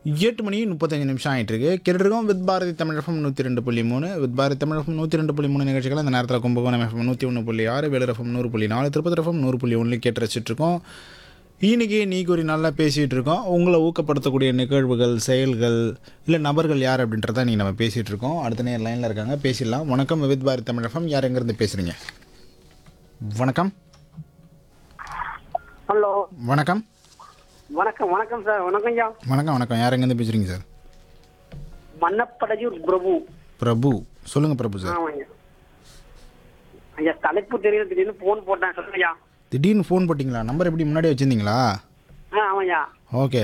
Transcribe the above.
எட்டு மணி முப்பத்தஞ்சு நிமிஷம் ஆகிட்டு இருக்கு கேட்டுருக்கோம் வித் பாரதி தமிழகம் நூற்றி ரெண்டு புள்ளி மூணு வித் பாரதி தமிழகம் நூற்றி ரெண்டு புள்ளி மூணு நிகழ்ச்சிகள் அந்த நேரத்தில் கும்பகோணம் எஃப்எம் நூற்றி ஒன்று புள்ளி ஆறு வேலூர் எஃப்எம் நூறு புள்ளி நாலு திருப்பதி எஃப்எம் நூறு புள்ளி ஒன்று கேட்டு ரசிச்சிட்ருக்கோம் இன்னைக்கு நீ கூறி நல்லா பேசிகிட்டு இருக்கோம் உங்களை ஊக்கப்படுத்தக்கூடிய நிகழ்வுகள் செயல்கள் இல்லை நபர்கள் யார் அப்படின்றத நீங்கள் நம்ம பேசிகிட்டு இருக்கோம் அடுத்த நேரம் லைனில் இருக்காங்க பேசிடலாம் வணக்கம் வித் பாரதி தமிழகம் யார் எங்கேருந்து பேசுகிறீங்க வணக்கம் ஹலோ வணக்கம் வணக்கம் வணக்கம் சார் வணக்கம் ஐயா வணக்கம் வணக்கம் யார் எங்கேருந்து பேசுகிறீங்க சார் மன்னப்படையூர் பிரபு பிரபு சொல்லுங்கள் பிரபு சார் ஆமாங்க ஐயா தலைப்பு தெரியல திடீர்னு போன் போட்டேன் சொல்லுங்க ஐயா திடீர்னு ஃபோன் போட்டிங்களா நம்பர் எப்படி முன்னாடியே வச்சுருந்தீங்களா ஆ ஆமாய்யா ஓகே